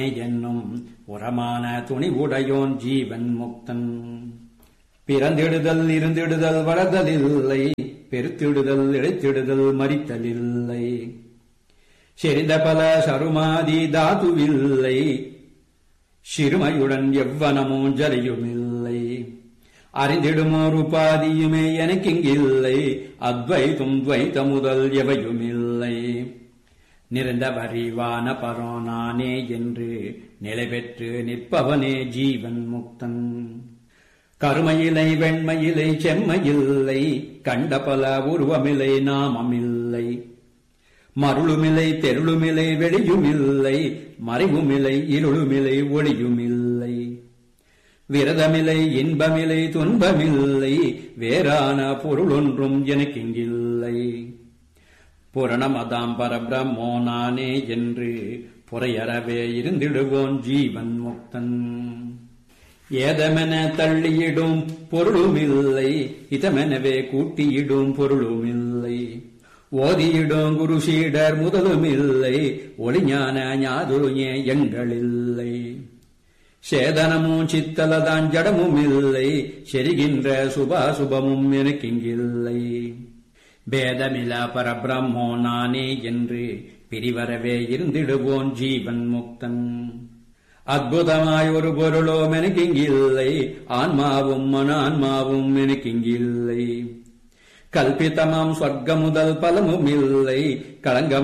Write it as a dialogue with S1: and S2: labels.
S1: என்னும் உரமான துணி உடையோன் ஜீவன் முக்தன் பிறந்திடுதல் இருந்திடுதல் வளர்தல் இல்லை பெருத்திடுதல் இழைத்திடுதல் மறித்தல் இல்லை செறிந்த பல சருமாதி தாதுவில்லை சிறுமையுடன் எவ்வனமும் ஜலியுமில்லை அறிந்திடுமோர் உபாதியுமே எனக்கிங்கில்லை அத்வைத்தும் துவைத்த முதல் எவையுமில்லை நிறைந்த வரிவான பரோனானே என்று நிலை பெற்று நிற்பவனே ஜீவன் முக்தன் கருமையிலை வெண்மையிலை செம்மையில்லை கண்ட பல உருவமில்லை நாமமில்லை மருளுமில்லை தெருளுமில்லை வெளியுமில்லை மறைவுமில்லை இருளுமில்லை ஒளியுமில்லை விரதமில்லை இன்பமில்லை துன்பமில்லை வேறான பொருளொன்றும் எனக்கிங்கில்லை புரணமதாம் பரபிரம்மோ நானே என்று புறையறவே இருந்திடுவோன் ஜீவன் முக்தன் ஏதமென தள்ளியிடும் பொருளுமில்லை இதமெனவே கூட்டியிடும் பொருளுமில்லை ஓதியிடும் குரு சீடர் முதலுமில்லை ஒளிஞான ஞாதுருஞே எங்களில்லை சேதனமும் சித்தலதான் ஜடமும் இல்லை செரிகின்ற சுபாசுபமும் எனக்கிங்கில்லை பேதமில பரபிரம்மோ நானே என்று பிரிவரவே இருந்திடுவோன் ஜீவன் முக்தன் அற்புதமாய் ஒரு பொருளோ எனக்கிங்கில்லை ஆன்மாவும் மன ஆன்மாவும் எனக்கிங்கில்லை கல்பித்தமாம் சொர்க்க முதல் பலமும் இல்லை களங்கம்